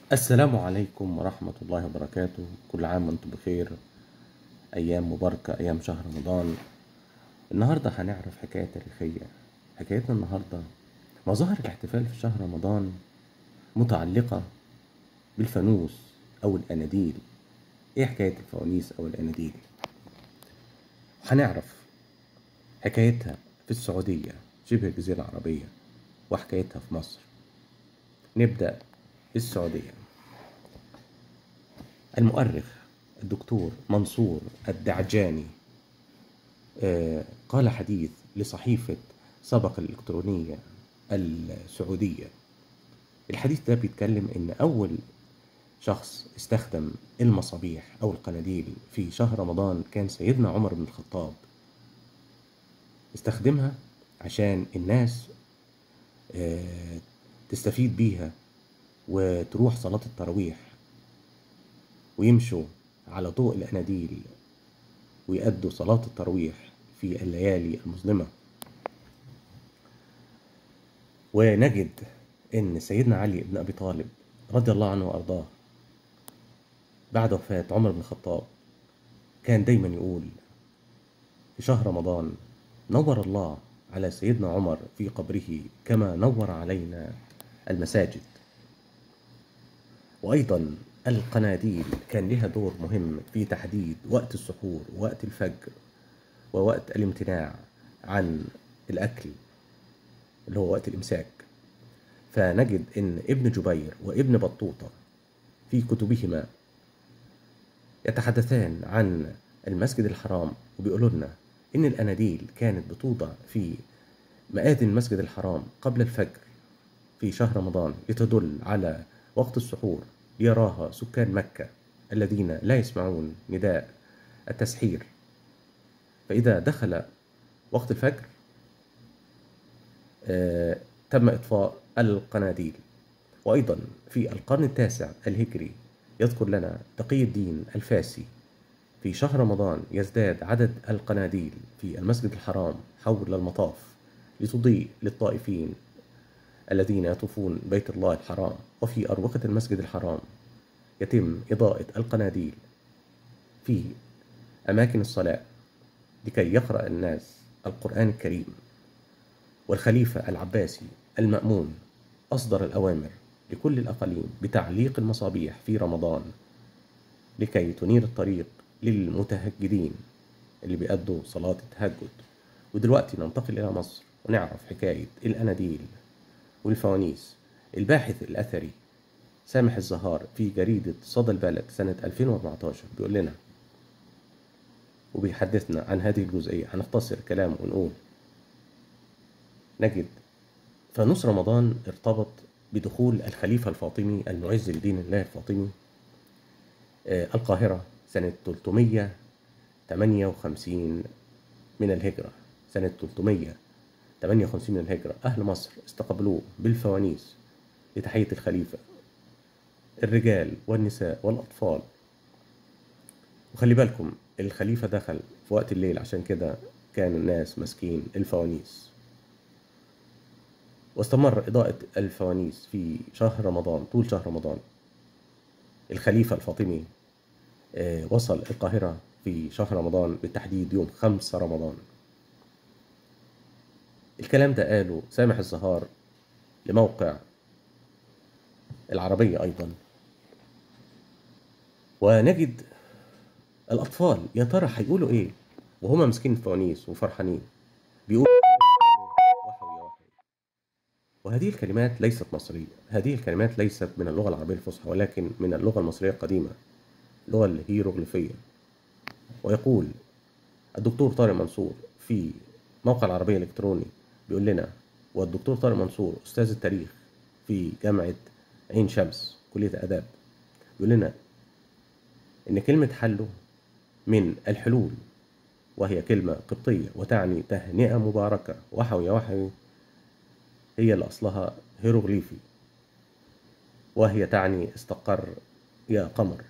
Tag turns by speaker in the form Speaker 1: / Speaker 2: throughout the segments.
Speaker 1: السلام عليكم ورحمة الله وبركاته كل عام وانتم بخير أيام مباركة أيام شهر رمضان النهاردة هنعرف حكاية تاريخية حكايتنا النهاردة مظاهر الاحتفال في شهر رمضان متعلقة بالفانوس أو الأناديل إيه حكاية الفوانيس أو الأناديل هنعرف حكايتها في السعودية شبه الجزيرة العربية وحكايتها في مصر نبدأ بالسعودية المؤرخ الدكتور منصور الدعجاني آه، قال حديث لصحيفة سبق الإلكترونية السعودية الحديث ده بيتكلم إن أول شخص استخدم المصابيح أو القناديل في شهر رمضان كان سيدنا عمر بن الخطاب استخدمها عشان الناس آه، تستفيد بيها وتروح صلاة التراويح ويمشوا على ضوء الأناديل ويأدوا صلاة التراويح في الليالي المظلمة ونجد إن سيدنا علي بن أبي طالب رضي الله عنه وأرضاه بعد وفاة عمر بن الخطاب كان دايما يقول في شهر رمضان نور الله على سيدنا عمر في قبره كما نور علينا المساجد وأيضا القناديل كان لها دور مهم في تحديد وقت السحور ووقت الفجر ووقت الامتناع عن الأكل اللي هو وقت الإمساك فنجد إن ابن جبير وابن بطوطة في كتبهما يتحدثان عن المسجد الحرام وبيقولوا لنا إن الأناديل كانت بتوضع في مآذن المسجد الحرام قبل الفجر في شهر رمضان لتدل على وقت السحور يراها سكان مكة الذين لا يسمعون نداء التسحير فإذا دخل وقت الفجر آه، تم إطفاء القناديل وأيضا في القرن التاسع الهجري يذكر لنا تقي الدين الفاسي في شهر رمضان يزداد عدد القناديل في المسجد الحرام حول المطاف لتضيء للطائفين الذين يطوفون بيت الله الحرام وفي أروقة المسجد الحرام يتم إضاءة القناديل في أماكن الصلاة لكي يقرأ الناس القرآن الكريم والخليفة العباسي المأمون أصدر الأوامر لكل الأقاليم بتعليق المصابيح في رمضان لكي تنير الطريق للمتهجدين اللي بيأدوا صلاة التهجد ودلوقتي ننتقل إلى مصر ونعرف حكاية الأناديل والفوانيس الباحث الأثري سامح الزهار في جريدة صدى البلد سنة 2014 بيقول لنا وبيحدثنا عن هذه الجزئية هنختصر كلامه ونقول نجد فانوس رمضان ارتبط بدخول الخليفة الفاطمي المعز لدين الله الفاطمي آه، القاهرة سنة 358 من الهجرة سنة 358 من الهجرة أهل مصر استقبلوه بالفوانيس لتحية الخليفة الرجال والنساء والأطفال وخلي بالكم الخليفة دخل في وقت الليل عشان كده كان الناس ماسكين الفوانيس واستمر إضاءة الفوانيس في شهر رمضان طول شهر رمضان الخليفة الفاطمي آه، وصل القاهرة في شهر رمضان بالتحديد يوم خمسة رمضان الكلام ده قاله سامح الزهار لموقع العربية أيضا ونجد الأطفال يا ترى هيقولوا إيه وهما ماسكين الفوانيس وفرحانين بيقولوا وحوي يا وحوي وهذه الكلمات ليست مصرية هذه الكلمات ليست من اللغة العربية الفصحى ولكن من اللغة المصرية القديمة اللغة الهيروغليفية ويقول الدكتور طارق منصور في موقع العربية الإلكتروني بيقول لنا والدكتور طارق منصور أستاذ التاريخ في جامعة عين شمس كلية آداب بيقول لنا إن كلمة حلو من الحلول وهي كلمة قبطية وتعني تهنئة مباركة وحوي وحوي هي اللي أصلها هيروغليفي وهي تعني استقر يا قمر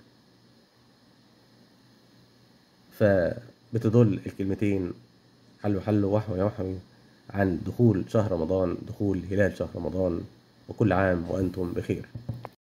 Speaker 1: فبتدل الكلمتين حلو حلو وحوي وحوي عن دخول شهر رمضان دخول هلال شهر رمضان وكل عام وأنتم بخير